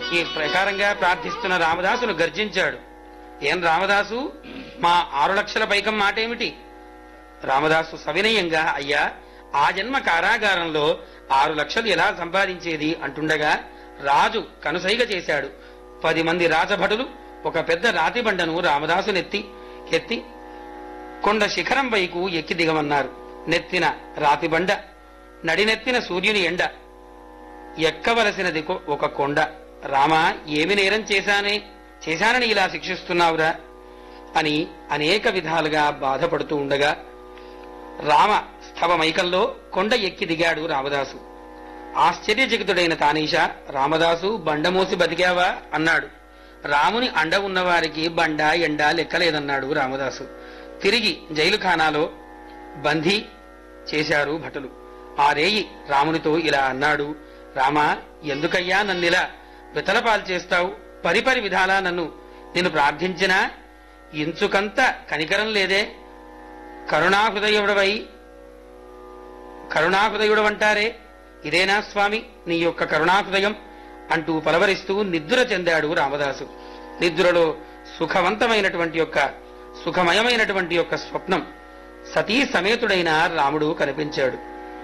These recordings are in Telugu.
ఈ ప్రకారంగా ప్రార్థిస్తున్న రామదాసును గర్జించాడు ఏం రామదాసు మా ఆరు లక్షల పైకం మాటేమిటి రామదాసు సవినయంగా అయ్యా ఆ జన్మ కారాగారంలో ఆరు లక్షలు ఎలా సంపాదించేది అంటుండగా రాజు కనుసైగ చేశాడు పది మంది రాజభటులు ఒక పెద్ద రాతి బండను రామదాసునెత్తి ఎత్తి కొండ శిఖరం వైపు ఎక్కి దిగమన్నారు నెత్తిన రాతి బండ నడినెత్తిన సూర్యుని ఎండ ఎక్కవలసినది కొ- ఒక కొండ రామా ఏమి నేరం చేశానే చేశానని ఇలా శిక్షిస్తున్నావురా అని అనేక విధాలుగా బాధపడుతూ ఉండగా రామ స్థవమైకంలో కొండ ఎక్కి దిగాడు రామదాసు ఆశ్చర్యచకితుడైన తానీష రామదాసు బండమోసి బతికావా అన్నాడు రాముని అండ ఉన్నవారికి బండ ఎండ లెక్కలేదన్నాడు రామదాసు తిరిగి జైలు ఖానాలో బందీ చేశారు భటులు ఆ రేయి రామునితో ఇలా అన్నాడు రామా ఎందుకయ్యా నన్నిలా వితలపాలు చేస్తావు పరిపరి విధాలా నన్ను నేను ప్రార్థించినా ఇంచుకంత కనికరం లేదే కరుణాహృదయుడవై కరుణాహృదయుడవంటారే ఇదేనా స్వామి నీ యొక్క కరుణాహృదయం అంటూ పలవరిస్తూ నిద్ర చెందాడు రామదాసు నిద్రలో సుఖవంతమైనటువంటి యొక్క సుఖమయమైనటువంటి యొక్క స్వప్నం సతీ సమేతుడైన రాముడు కనిపించాడు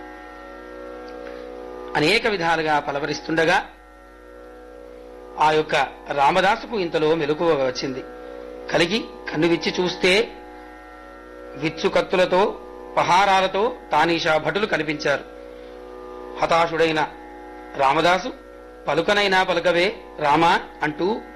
అనేక విధాలుగా పలవరిస్తుండగా ఆ యొక్క రామదాసుకు ఇంతలో మెలకువ వచ్చింది కలిగి కన్ను విచ్చి చూస్తే విచ్చు కత్తులతో పహారాలతో తానీషా భటులు కనిపించారు హతాశుడైన రామదాసు పలుకనైనా పలుకవే రామా అంటూ